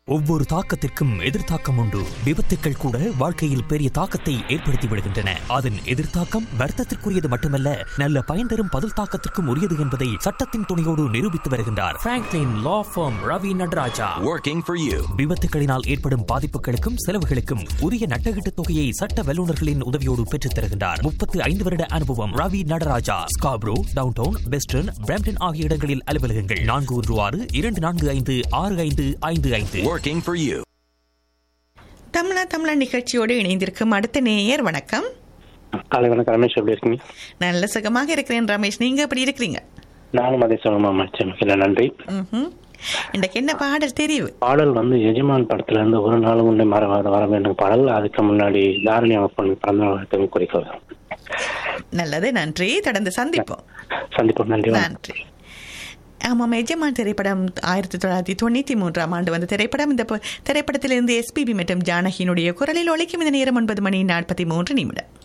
ஒவ்வொரு தாக்கத்திற்கும் எதிர்த்தாக்கம் உண்டு விபத்துக்கள் கூட வாழ்க்கையில் பெரிய தாக்கத்தை ஏற்படுத்தி விடுகின்றன அதன் எதிர்த்தாக்கம் வர்த்தத்திற்குரியது மட்டுமல்ல நல்ல பயன் தரும் பதில் தாக்கத்திற்கும் உரியது என்பதை சட்டத்தின் துணையோடு நிரூபித்து வருகின்றார் Franklin law firm Ravi Nataraja Working for you. விபத்துகளினால் ஏற்படும் பாதிப்புகளுக்கும் செலவுகளுக்கும் உரிய நட்டகீட்டு தொகையை சட்ட வல்லுநர்களின் உதவியோடு பெற்றுத் தருகின்றார் முப்பத்து ஐந்து வருட அனுபவம் Ravi Nataraja Scarborough downtown western Brampton ஆகிய இடங்களில் அலுவலகங்கள் நான்கு ஒன்று ஆறு இரண்டு நான்கு ஐந்து ஆறு ஐந்து ஐந்து ஐந்து Working for you. தமிழா தமிழா நிகழ்ச்சியோடு இணைந்திருக்கும் அடுத்த நேயர் வணக்கம் காலை வணக்கம் ரமேஷ் எப்படி இருக்கீங்க நல்ல சுகமாக இருக்கிறேன் ரமேஷ் நீங்க எப்படி இருக்கிறீங்க நானும் அதே சொல்லமா மச்சமிக்கல நன்றி ம்ஹும். இன்றைக்கு என்ன பாடல் தெரிவு பாடல் வந்து எஜமான் படத்துல இருந்து ஒரு நாள் உன்னை மற வர வர வேண்டும் பாடல் அதுக்கு முன்னாடி தாரணி அவப்பன் பிறந்த வாழ்த்து குறிக்க நல்லது நன்றி தொடர்ந்து சந்திப்போம் சந்திப்போம் நன்றி வணக்கம். நன்றி ஆமாம் எஜமான் திரைப்படம் ஆயிரத்தி தொள்ளாயிரத்தி தொண்ணூற்றி மூன்றாம் ஆண்டு வந்த திரைப்படம் இந்த ப- திரைப்படத்திலிருந்து எஸ்பிபி மற்றும் ஜானகியினுடைய குரலில் ஒழிக்கும் இந்த நேரம் ஒன்பது மணி நாற்பத்தி மூன்று நிமிடம்